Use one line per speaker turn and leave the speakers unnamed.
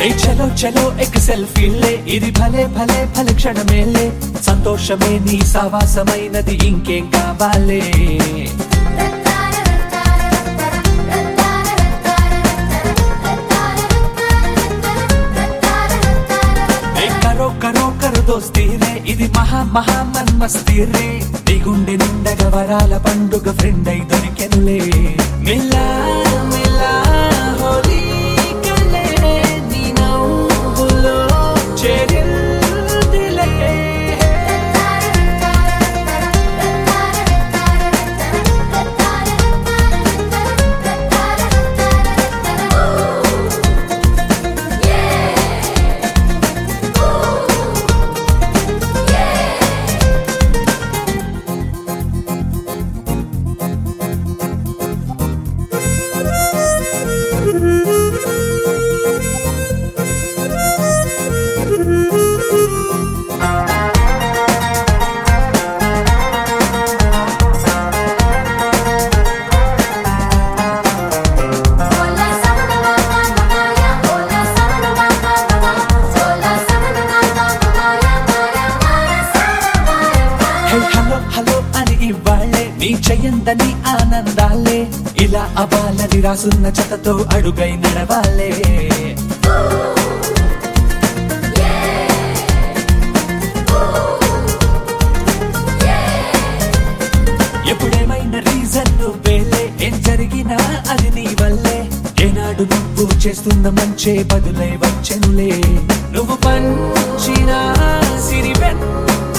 ఏ చలో చలో ఎక్ సెల్ఫీలే ఇది భలే భలే భలే క్షణమేలే సంతోషమే నీ సావాసమైనది ఇంకేం కావాలే ఏ కరో కరో కరో దోస్తీ రే ఇది మహా మహా మన్మస్తీ రే నీ గుండె నిండగ వరాల పండుగ ఫ్రెండ్ అయి దొరికెనులే మిలా మిలా హోలీ కలే నీ నవ్వులో చేరిందిలే
Hola sama mama mama ya hola sama mama mama hola sama mama mama ya maya maya sama maya
hey hello hello అని ఇవ్వాళ్ళే నీ చెయ్యందని ఆనందాలే ఇలా అవ్వాలని రాసున్న చెతతో అడుగై నడవాలే ఎప్పుడేమైనా రీజన్ నువ్వేలే ఏం జరిగినా అది నీ వల్లే ఏనాడు నువ్వు చేస్తున్న మంచే బదులై వచ్చెనులే నువ్వు పంచిన సిరి